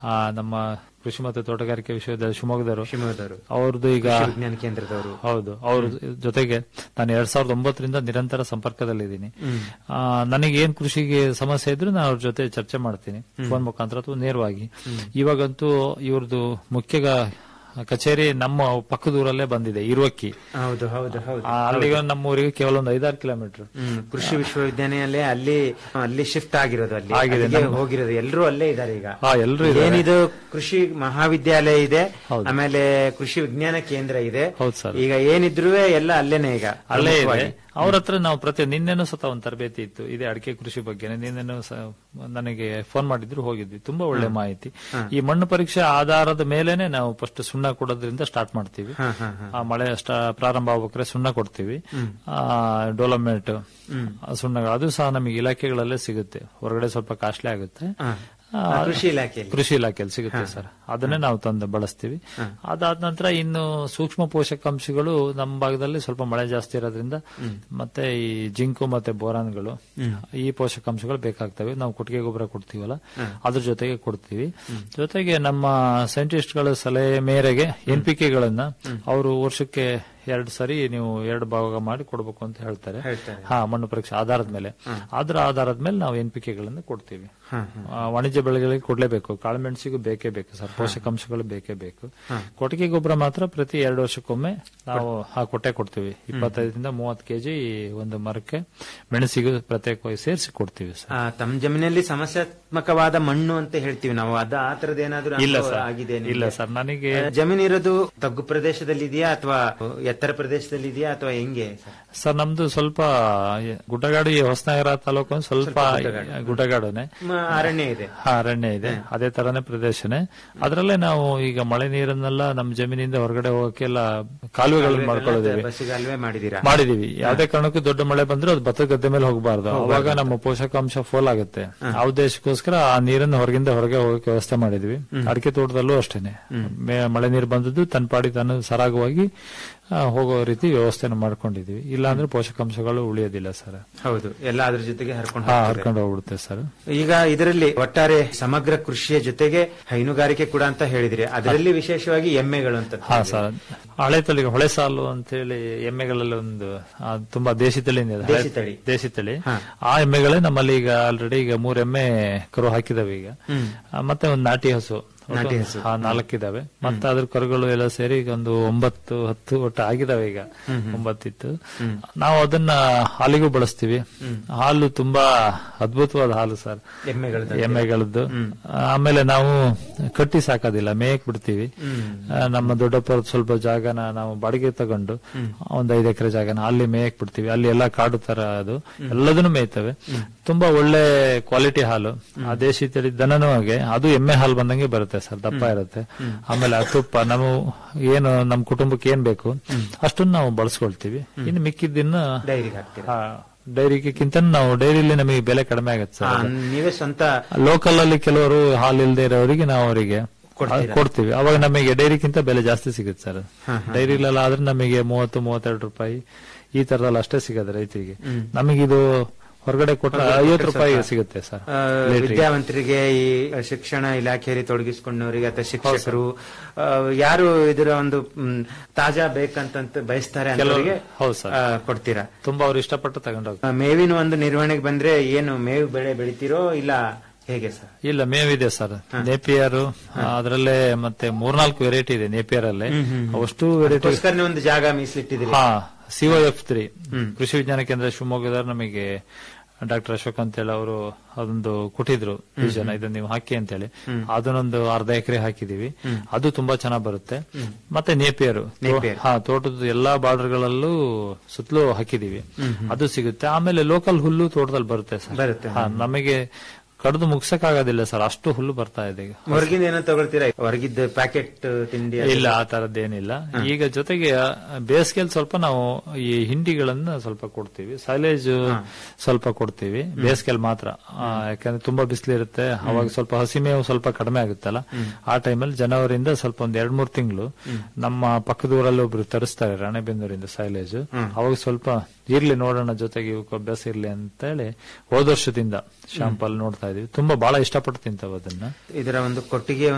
ಆ, ನಮ್ಮ ಕೃಷಿ ಮತ್ತು ತೋಟಗಾರಿಕೆ ವಿಶ್ವವಿದ್ಯಾಲಯ ಶಿವಮೊಗ್ಗದವರು ಶಿವಮೊಗ್ಗದವರು ಅವ್ರದ್ದು ಈಗ ಕೃಷಿ ವಿಜ್ಞಾನ ಕೇಂದ್ರದವರು ಹೌದು ಅವ್ರ ಜೊತೆಗೆ ನಾನು ಎರಡ್ ಸಾವಿರದ ಒಂಬತ್ತರಿಂದ ನಿರಂತರ ಸಂಪರ್ಕದಲ್ಲಿದ್ದೀನಿ ಆ, ನನಗೆ ಏನ್ ಕೃಷಿಗೆ ಸಮಸ್ಯೆ ಇದ್ರು ನಾನು ಅವ್ರ ಜೊತೆ ಚರ್ಚೆ ಮಾಡ್ತೀನಿ ಫೋನ್ ಮುಖಾಂತರ ಅಥವಾ ನೇರವಾಗಿ ಇವಾಗಂತೂ ಇವ್ರದ್ದು ಮುಖ್ಯ ಕಚೇರಿ ನಮ್ಮ ಪಕ್ಕದೂರಲ್ಲೇ ಬಂದಿದೆ ಇರುವಕ್ಕಿ ಹೌದು ಹೌದು ಹೌದು ಆ, ಅಲ್ಲಿಗೆ ನಮ್ಮ ಊರಿಗೆ ಕೇವಲ ಒಂದು ಐದಾರು ಕಿಲೋಮೀಟರ್ ಹ್ಮ್ ಕೃಷಿ ವಿಶ್ವವಿದ್ಯಾಲಯ ಅಲ್ಲಿ ಅಲ್ಲಿ ಶಿಫ್ಟ್ ಆಗಿರೋದು ಅಲ್ಲಿ ಆಗಿದೆ, ಅಲ್ಲಿಗೆ ಹೋಗಿರೋದು ಎಲ್ಲರೂ ಅಲ್ಲೇ ಇದ್ದಾರೆ ಈಗ ಹಾ ಎಲ್ರು ಇದ್ದಾರೆ. ಏನಿದು ಕೃಷಿ ಮಹಾವಿದ್ಯಾಲಯ ಇದೆ ಹೌದು. ಆಮೇಲೆ ಕೃಷಿ ವಿಜ್ಞಾನ ಕೇಂದ್ರ ಇದೆ ಹೌದು ಸರ್ ಈಗ ಏನಿದ್ರು ಎಲ್ಲ ಅಲ್ಲೇನೆ ಈಗ ಅಲ್ಲೇ ಇದೆ ಪ್ರಮುಖವಾಗಿ. ಅವ್ರ ಹತ್ರ ನಾವು ಪ್ರತಿ ನಿನ್ನೆನೂ ಸತ ಒಂದು ತರಬೇತಿ ಇತ್ತು ಇದೆ ಅಡಿಕೆ ಕೃಷಿ ಬಗ್ಗೆ ನಿನ್ನೆನೂ ಸ- ನನಗೆ ಫೋನ್ ಮಾಡಿದ್ರು ಹೋಗಿದ್ವಿ ತುಂಬಾ ಒಳ್ಳೆ ಮಾಹಿತಿ ಈ ಮಣ್ಣು ಪರೀಕ್ಷೆ ಆಧಾರದ ಮೇಲೆನೆ ನಾವು ಫಸ್ಟ್ ಸುಣ್ಣ ಕೊಡೋದ್ರಿಂದ ಸ್ಟಾರ್ಟ್ ಮಾಡ್ತೀವಿ ಹಾ, ಹಾ, ಹಾ. ಆ ಮಳೆ ಸ್ಟಾ- ಪ್ರಾರಂಭ ಆಗ್ಬೇಕಾದ್ರೆ ಸುಣ್ಣ ಕೊಡ್ತೀವಿ ಡೋಲಮೇಟ್ ಸುಣ್ಣಗಳು ಅದು ಸಹ ನಮಗೆ ಇಲಾಖೆಗಳಲ್ಲೇ ಸಿಗುತ್ತೆ ಹೊರಗಡೆ ಸ್ವಲ್ಪ ಕಾಸ್ಟ್ಲಿ ಆಗುತ್ತೆ ಹಾ. ಆ, ಆ, ಕೃಷಿ ಇಲಾಖೆಯಲ್ಲಿ ಕೃಷಿ ಇಲಾಖೆಯಲ್ಲಿ ಸಿಗುತ್ತೆ ಸರ್ ಅದನ್ನೇ ನಾವು ತಂದು ಬಳಸ್ತೀವಿ ಅದಾದ ನಂತರ ಇನ್ನು ಸೂಕ್ಷ್ಮ ಪೋಷಕಾಂಶಗಳು ನಮ್ಮ ಭಾಗದಲ್ಲಿ ಸ್ವಲ್ಪ ಮಳೆ ಜಾಸ್ತಿ ಇರೋದ್ರಿಂದ ಮತ್ತೆ ಈ ಜಿಂಕು ಮತ್ತೆ ಬೋರಾನ್ಗಳು ಈ ಪೋಷಕಾಂಶಗಳು ಬೇಕಾಗ್ತವೆ ನಾವು ಕೊಟ್ಟಿಗೆ ಗೊಬ್ಬರ ಕೊಡ್ತೀವಲ್ಲ ಅದ್ರ ಜೊತೆಗೆ ಕೊಡ್ತೀವಿ ಜೊತೆಗೆ ನಮ್ಮ ಸೈಂಟಿಸ್ಟ್ಗಳ ಸಲಹೆ ಮೇರೆಗೆ ಎನ್ ಪಿ ಕೆಗಳನ್ನ ಅವರು ವರ್ಷಕ್ಕೆ ಎರಡು ಸರಿ ನೀವು ಎರಡು ಭಾಗ ಮಾಡಿ ಕೊಡಬೇಕು ಅಂತ ಹೇಳ್ತಾರೆ ಹೇಳ್ತಾರೆ. ಹಾ ಮಣ್ಣು ಪರೀಕ್ಷೆ ಆಧಾರದ ಮೇಲೆ ಅದರ ಆಧಾರದ ಮೇಲೆ ನಾವು ಎನ್ ಪಿ ಕೆಗಳನ್ನು ಕೊಡ್ತೀವಿ ಹಾ, ಆ, ವಾಣಿಜ್ಯ ಬೆಳೆಗಳಿಗೆ ಕೊಡ್ಲೇಬೇಕು ಕಾಳುಮೆಣಸಿಗೂ ಬೇಕೇ ಬೇಕು ಸರ್ ಪೋಷಕಾಂಶಗಳು ಬೇಕೇ ಬೇಕು ಕೊಟ್ಟಿಗೆ ಗೊಬ್ಬರ ಮಾತ್ರ ಪ್ರತಿ ಎರಡು ವರ್ಷಕ್ಕೊಮ್ಮೆ ನಾವು ಆ ಕೊಟ್ಟೆ ಕೊಡ್ತೀವಿ ಇಪ್ಪತ್ತೈದರಿಂದ ಮೂವತ್ತು ಕೆಜಿ ಒಂದು ಮರಕ್ಕೆ ಮೆಣಸಿಗೂ ಪ್ರತ್ಯೇಕವಾಗಿ ಸೇರಿಸಿ ಕೊಡ್ತೀವಿ ಸರ್ ಆ, ತಮ್ಮ ಜಮೀನಲ್ಲಿ ಸಮಸ್ಯಾತ್ಮಕವಾದ ಮಣ್ಣು ಅಂತ ಹೇಳ್ತೀವಿ ನಾವು ಅದ ಆ ತರದ ಏನಾದ್ರು ಇಲ್ಲ ಅನುಭವ ಸರ್ ಆಗಿದೆ ನಿಮ್ಗೆ? ಇಲ್ಲ ಸರ್ ನನಗೆ ಆ, ಜಮೀನ್ ಇರೋದು ತಗ್ಗು ಪ್ರದೇಶದಲ್ಲಿ ಇದೆಯಾ ಅಥವಾ ಎತ್ತರ ಪ್ರದೇಶದಲ್ಲಿ ಇದೆಯಾ ಅಥವಾ ಹೆಂಗೆ ಸರ್? ಸರ್ ನಮ್ದು ಸ್ವಲ್ಪ ಗುಡ್ಡಗಾಡು ಈ ಹೊಸನಗರ ತಾಲೂಕು ಒಂದು ಸ್ವಲ್ಪ ಗುಡ್ಡಗಾಡುನೆ ಮ, ಅರಣ್ಯ ಇದೆ ಹಾ, ಅರಣ್ಯ ಇದೆ ಅದೇ ತರನೇ ಪ್ರದೇಶನೇ ಅದರಲ್ಲೇ ನಾವು ಈಗ ಮಳೆ ನೀರನ್ನೆಲ್ಲ ನಮ್ಮ ಜಮೀನಿಂದ ಹೊರಗಡೆ ಹೋಗಕ್ಕೆಲ್ಲ ಕಾಲುವೆಗಳನ್ನು ಮಾಡ್ಕೊಳ್ಳೋದಿವಿ ಬಸ್ಸಿಗಾಲ್ವೇ ಮಾಡಿದೀರಾ ಮಾಡಿದೀವಿ ಯಾವ್ದೇ ಕಾರಣಕ್ಕೂ ದೊಡ್ಡ ಮಳೆ ಬಂದ್ರೆ ಅದು ಭತ್ತ ಗದ್ದೆ ಮೇಲೆ ಹೋಗಬಾರ್ದು ಅವಾಗ ನಮ್ಮ ಪೋಷಕಾಂಶ ಫೋಲ್ ಆಗುತ್ತೆ ಆ ಉದ್ದೇಶಕ್ಕೋಸ್ಕರ ಆ ನೀರನ್ನು ಹೊರಗಿಂದ ಹೊರಗೆ ಹೋಗಕ್ಕೆ ವ್ಯವಸ್ಥೆ ಮಾಡಿದ್ವಿ ಅಡಿಕೆ ತೋಟದಲ್ಲೂ ಅಷ್ಟೇನೆ ಮೇ- ಮಳೆ ನೀರು ಬಂದದ್ದು ತನ್ನ ಪಾಡಿ ತಾನು ಸರಾಗವಾಗಿ ಆ, ಹೋಗೋ ರೀತಿ ವ್ಯವಸ್ಥೆನ ಮಾಡ್ಕೊಂಡಿದೀವಿ ಇಲ್ಲಾಂದ್ರೆ ಪೋಷಕಾಂಶಗಳು ಉಳಿಯೋದಿಲ್ಲ ಸರ್ ಹೌದು ಎಲ್ಲ ಅದ್ರ ಜೊತೆಗೆ ಹರ್ಕೊಂಡು ಹಾ ಹೋಗ್ತದೆ. ಹರ್ಕೊಂಡು ಹೋಗ್ಬಿಡುತ್ತೆ ಸರ್ ಈಗ ಇದರಲ್ಲಿ ಒಟ್ಟಾರೆ ಸಮಗ್ರ ಕೃಷಿಯ ಜೊತೆಗೆ ಹೈನುಗಾರಿಕೆ ಕೂಡ ಅಂತ ಹೇಳಿದ್ರಿ ಅದರಲ್ಲಿ ವಿಶೇಷವಾಗಿ ಎಮ್ಮೆಗಳು ಅಂತ ಹಾ ಸರ್ ಹಳೆ ತಳಿ ಹೊಳೆ ಸಾಲು ಅಂತ ಹೇಳಿ ಎಮ್ಮೆಗಳಲ್ಲಿ ಒಂದು ಆ, ತುಂಬಾ ದೇಶಿ ತಳಿ ಇದೆ. ದೇಶಿ ತಳಿ. ದೇಶಿ ತಳಿ ಹಾ. ಆ ಎಮ್ಮೆಗಳೇ ನಮ್ಮಲ್ಲಿ ಈಗ ಆಲ್ರೆಡಿ ಈಗ ಮೂರ್ ಎಮ್ಮೆ ಕರು ಹಾಕಿದಾವೆ ಈಗ ಆ, ಮತ್ತೆ ಒಂದು ನಾಟಿ ಹಸು ಒಟ್ಟು ನಾಟಿ ಹಸು. ಹಾ, ನಾಲ್ಕಿದಾವೆ ಮತ್ತೆ ಅದ್ರ ಕರುಗಳು ಎಲ್ಲ ಸೇರಿ ಈಗ ಒಂದು ಒಂಬತ್ತು ಹತ್ತು ಒಟ್ಟು ಆಗಿದಾವೆ ಈಗ ಒಂಬತ್ತಿತ್ತು ನಾವು ಅದನ್ನ ಹಾಲಿಗೂ ಬಳಸ್ತೀವಿ ಹಾಲು ತುಂಬಾ ಅದ್ಭುತವಾದ ಹಾಲು ಸರ್ ಎಮ್ಮೆಗಳದ್ದು ಎಮ್ಮೆಗಳದ್ದು ಆಮೇಲೆ ನಾವು ಕಟ್ಟಿ ಸಾಕೋದಿಲ್ಲ ಮೇಯಕ್ ಬಿಡ್ತೀವಿ ಆ, ನಮ್ಮ ದೊಡ್ಡಪ್ಪರ ಸ್ವಲ್ಪ ಜಾಗನ ನಾವು ಬಾಡಿಗೆ ತಗೊಂಡು ಒಂದ್ ಐದು ಎಕರೆ ಜಾಗನ ಅಲ್ಲಿ ಮೇಯಕ್ ಬಿಡ್ತೀವಿ ಅಲ್ಲಿ ಎಲ್ಲಾ ಕಾಡು ತರ ಅದು ಎಲ್ಲದನ್ನು ಮೇಯ್ತವೆ ತುಂಬಾ ಒಳ್ಳೆ ಕ್ವಾಲಿಟಿ ಹಾಲು ಆ ದೇಶಿ ತಳಿ ದನನೂ ಹಾಗೆ ಅದು ಎಮ್ಮೆ ಹಾಲು ಬಂದಂಗೆ ಬರುತ್ತೆ ಸರ್ ದಪ್ಪ ಇರುತ್ತೆ ಆಮೇಲೆ ಆ ತುಪ್ಪ ನಾವು ಏನು ನಮ್ಮ ಕುಟುಂಬಕ್ಕೆ ಏನ್ ಬೇಕು ಅಷ್ಟನ್ನ ನಾವು ಬಳಸ್ಕೊಳ್ತೀವಿ ಇನ್ನು ಮಿಕ್ಕಿದ್ದನ್ನ ಡೈರಿಗೆ ಹಾಕ್ತೀರಾ ಡೈರಿಗಿಂತ ನಾವು ಡೈರಿಲಿ ನಮಗೆ ಬೆಲೆ ಕಡಿಮೆ ಆಗುತ್ತೆ ಆ, ಸರ್ ನೀವೇ ಸ್ವಂತ ಲೋಕಲ್ ಅಲ್ಲಿ ಕೆಲವರು ಹಾಲು ಇಲ್ಲದೆ ಇರೋರಿಗೆ ನಾವು ಅವರಿಗೆ ಕೊಡ್ತೀವಿ ಅವಾಗ ನಮಗೆ ಡೈರಿಗಿಂತ ಬೆಲೆ ಜಾಸ್ತಿ ಸಿಗುತ್ತೆ ಸರ್ ಡೈರಿಲೆಲ್ಲ ಆದ್ರೆ ನಮಗೆ ಮೂವತ್ತು ಮೂವತ್ತೆರಡು ರೂಪಾಯಿ ಈ ತರದಲ್ಲಿ ಅಷ್ಟೇ ಸಿಗತ್ತೆ ರೈತರಿಗೆ ನಮಗಿದು ಹೊರಗಡೆ ಕೊಟ್ಟ ಐವತ್ತು ರೂಪಾಯಿ ಸಿಗುತ್ತೆ ಸರ್ ಆ, ವಿದ್ಯಾವಂತರಿಗೆ ಈ ಶಿಕ್ಷಣ ಇಲಾಖೆಯಲ್ಲಿ ತೊಡಗಿಸಿಕೊಂಡವರಿಗೆ ಅಥವಾ ಶಿಕ್ಷಕರು ಆ, ಯಾರು ಇದರ ಒಂದು ಮ್, ತಾಜಾ ಬೇಕಂತ ಬಯಸ್ತಾರೆ ಅಂತವರಿಗೆ ಹೌದು ಸರ್ ಆ, ಕೊಡ್ತೀರಾ ತುಂಬಾ ಅವ್ರು ಇಷ್ಟಪಟ್ಟು ತಗೊಂಡೋಗ್ತಾರೆ ಆ, ಮೇವಿನ ಒಂದು ನಿರ್ವಹಣೆಗೆ ಬಂದ್ರೆ ಏನು ಮೇವು ಬೆಳೆ ಬೆಳಿತೀರೋ ಇಲ್ಲ ಹೇಗೆ ಸರ್ ಇಲ್ಲ ಮೇವಿದೆ ಸರ್ ನೇಪಿಯರ್ ಅದರಲ್ಲೇ ಮತ್ತೆ ಮೂರ್ನಾಲ್ಕು ವೆರೈಟಿ ಇದೆ ನೇಪಿಯರ್ ಅಲ್ಲೇ ಅವಷ್ಟು ವೆರೈಟಿ ಅದಕ್ಕೋಸ್ಕರನೇ ಒಂದು ಜಾಗ ಮೀಸಲಿಟ್ಟಿದ್ದೀರಿ ಹಾ ಸಿಒ ಎಫ್ ತ್ರೀ ಕೃಷಿ ವಿಜ್ಞಾನ ಕೇಂದ್ರ ಶಿವಮೊಗ್ಗದವ್ರು ನಮಗೆ ಡಾಕ್ಟರ್ ಅಶೋಕ್ ಅಂತೇಳಿ ಅವರು ಅದೊಂದು ಕೊಟ್ಟಿದ್ರು ವಿಷನ್ ಇದನ್ನ ನೀವು ಹಾಕಿ ಅಂತೇಳಿ ಅದನ್ನೊಂದು ಅರ್ಧ ಎಕರೆ ಹಾಕಿದೀವಿ ಅದು ತುಂಬಾ ಚೆನ್ನಾಗಿ ಬರುತ್ತೆ ಮತ್ತೆ ನೇಪಿಯರು ನೇಪಿಯರ್. ಹಾ ತೋಟದ ಎಲ್ಲಾ ಬಾರ್ಡರ್ಗಳಲ್ಲೂ ಸುತ್ತಲೂ ಹಾಕಿದೀವಿ ಅದು ಸಿಗುತ್ತೆ ಆಮೇಲೆ ಲೋಕಲ್ ಹುಲ್ಲು ತೋಟದಲ್ಲಿ ಬರುತ್ತೆ ಸರ್ ಬರುತ್ತೆ. ಹಾ ನಮಗೆ ಕಡ್ದು ಮುಗ್ಸಕ್ ಆಗೋದಿಲ್ಲ ಸರ್ ಅಷ್ಟು ಹುಲ್ಲು ಬರ್ತಾ ಇದೆ ಈಗ ಹೊರಗಿಂದ ಏನೋ ತಗೊಳ್ತೀರಾ ಹೊರಗಿದ್ದ ಪ್ಯಾಕೆಟ್ ತಿಂಡಿ ಅದು? ಇಲ್ಲ ಆ ತರದ್ದೇನಿಲ್ಲ ಈಗ ಜೊತೆಗೆ ಬೇಸಿಗೆಯಲ್ಲಿ ಸ್ವಲ್ಪ ನಾವು ಈ ಹಿಂಡಿಗಳನ್ನ ಸ್ವಲ್ಪ ಕೊಡ್ತೀವಿ ಸೈಲೇಜ್ ಸ್ವಲ್ಪ ಕೊಡ್ತೀವಿ ಬೇಸಿಗೆಯಲ್ಲಿ ಮಾತ್ರ ಆ, ಯಾಕಂದ್ರೆ ತುಂಬಾ ಬಿಸಿಲಿರುತ್ತೆ ಅವಾಗ ಸ್ವಲ್ಪ ಹಸಿಮೇವು ಸ್ವಲ್ಪ ಕಡಿಮೆ ಆಗುತ್ತಲ್ಲ ಆ ಟೈಮಲ್ಲಿ ಜನವರಿಯಿಂದ ಸ್ವಲ್ಪ ಒಂದ್ ಎರಡ್ ಮೂರ್ ತಿಂಗಳು ನಮ್ಮ ಪಕ್ಕದ ಊರಲ್ಲಿ ಒಬ್ರು ತರಿಸ್ತಾರೆ ರಾಣೆಬೆನ್ನೂರಿಂದ ಸೈಲೇಜ್ ಅವಾಗ ಸ್ವಲ್ಪ ಇರ್ಲಿ ನೋಡೋಣ ಜೊತೆಗೆ ಇವಕ್ಕೆ ಅಭ್ಯಾಸ ಇರ್ಲಿ ಅಂತ ಹೇಳಿ ಹೋದ ವರ್ಷದಿಂದ ಶಾಂಪಲ್ ನೋಡ್ತಾ ಇದೀವಿ ತುಂಬಾ ಬಹಳ ಇಷ್ಟಪಟ್ಟು ತಿಂತಾವ ಅದನ್ನ ಇದರ ಒಂದು ಕೊಟ್ಟಿಗೆ